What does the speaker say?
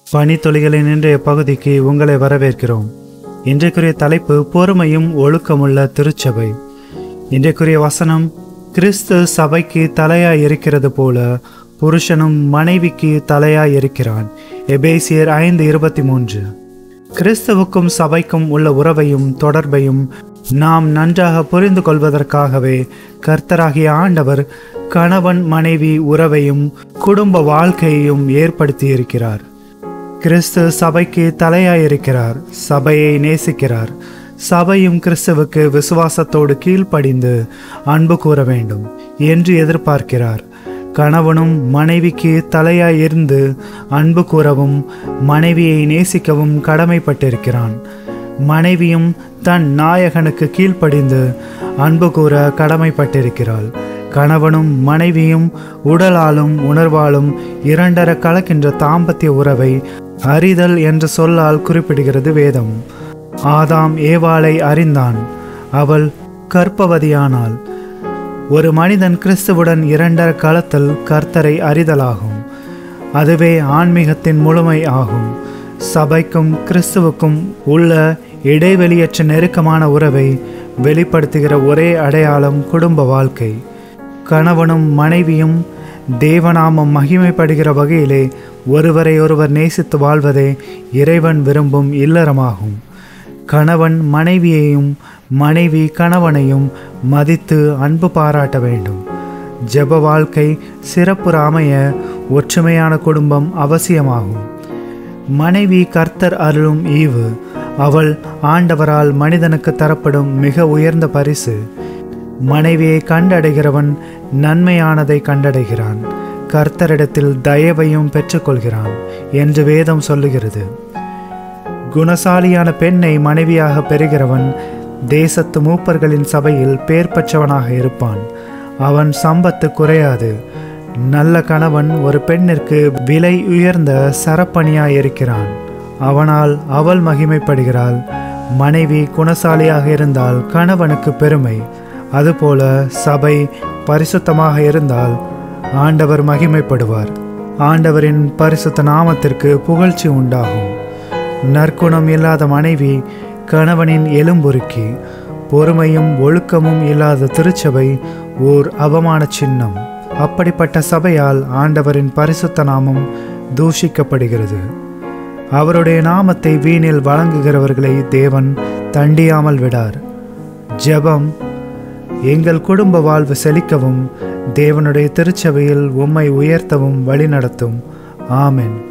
பணித்தொழிகளின் இன்றைய பகுதிக்கு உங்களை வரவேற்கிறோம் இன்றைக்குரிய தலைப்பு பொறுமையும் ஒழுக்கமுள்ள திருச்சபை இன்றைக்குரிய வசனம் கிறிஸ்து சபைக்கு தலையாய் இருக்கிறது போல புருஷனும் மனைவிக்கு தலையாய் இருக்கிறான் எபேசியர் ஐந்து இருபத்தி மூன்று கிறிஸ்துவுக்கும் சபைக்கும் உள்ள உறவையும் தொடர்பையும் நாம் நன்றாக புரிந்து கொள்வதற்காகவே கர்த்தராகிய ஆண்டவர் கணவன் மனைவி உறவையும் குடும்ப வாழ்க்கையையும் ஏற்படுத்தியிருக்கிறார் கிறிஸ்து சபைக்கு தலையாயிருக்கிறார் சபையை நேசிக்கிறார் சபையும் கிறிஸ்துவுக்கு விசுவாசத்தோடு கீழ்ப்படிந்து அன்பு கூற வேண்டும் என்று எதிர்பார்க்கிறார் கணவனும் மனைவிக்கு தலையாய் இருந்து அன்பு கூறவும் மனைவியை நேசிக்கவும் கடமைப்பட்டிருக்கிறான் மனைவியும் தன் நாயகனுக்கு கீழ்ப்படிந்து அன்பு கூற கடமைப்பட்டிருக்கிறாள் கணவனும் மனைவியும் உடலாலும் உணர்வாலும் இரண்டர கலக்கின்ற தாம்பத்திய உறவை அறிதல் என்ற சொல்லால் குறிப்பிடுகிறது வேதம் ஆதாம் ஏவாளை அறிந்தான் அவள் கற்பவதியானாள் ஒரு மனிதன் கிறிஸ்துவுடன் இரண்டர காலத்தில் கர்த்தரை அறிதலாகும் அதுவே ஆன்மீகத்தின் முழுமை ஆகும் சபைக்கும் கிறிஸ்துவுக்கும் உள்ள இடைவெளியற்ற நெருக்கமான உறவை வெளிப்படுத்துகிற ஒரே அடையாளம் குடும்ப வாழ்க்கை கணவனும் மனைவியும் தேவநாமம் மகிமைப்படுகிற வகையிலே ஒருவரை ஒருவர் நேசித்து வாழ்வதே இறைவன் விரும்பும் இல்லறமாகும் கணவன் மனைவியையும் மனைவி கணவனையும் மதித்து அன்பு பாராட்ட வேண்டும் ஜெப வாழ்க்கை சிறப்புற அமைய ஒற்றுமையான குடும்பம் அவசியமாகும் மனைவி கர்த்தர் அருளும் ஈவு அவள் ஆண்டவரால் மனிதனுக்கு தரப்படும் மிக உயர்ந்த பரிசு மனைவியை கண்டடைகிறவன் நன்மையானதை கண்டடைகிறான் கர்த்தரிடத்தில் தயவையும் பெற்றுக்கொள்கிறான் என்று வேதம் சொல்லுகிறது குணசாலியான பெண்ணை மனைவியாக பெறுகிறவன் தேசத்து மூப்பர்களின் சபையில் பேர் பெற்றவனாக இருப்பான் அவன் சம்பத்து குறையாது நல்ல கணவன் ஒரு பெண்ணிற்கு விலை உயர்ந்த சரப்பணியாய் இருக்கிறான் அவனால் அவள் மகிமைப்படுகிறாள் மனைவி குணசாலியாக இருந்தால் கணவனுக்கு பெருமை அதுபோல சபை பரிசுத்தமாக இருந்தால் ஆண்டவர் மகிமைப்படுவார் ஆண்டவரின் பரிசுத்த நாமத்திற்கு புகழ்ச்சி உண்டாகும் நற்குணம் இல்லாத மனைவி கணவனின் எலும்புருக்கி பொறுமையும் ஒழுக்கமும் இல்லாத திருச்சபை ஓர் அவமான சின்னம் அப்படிப்பட்ட சபையால் ஆண்டவரின் பரிசுத்த நாமம் தூஷிக்கப்படுகிறது அவருடைய நாமத்தை வீணில் வழங்குகிறவர்களை தேவன் தண்டியாமல் விடார் ஜெபம் எங்கள் குடும்ப வாழ்வு செழிக்கவும் தேவனுடைய திருச்சபையில் உம்மை உயர்த்தவும் வழிநடத்தும் ஆமென்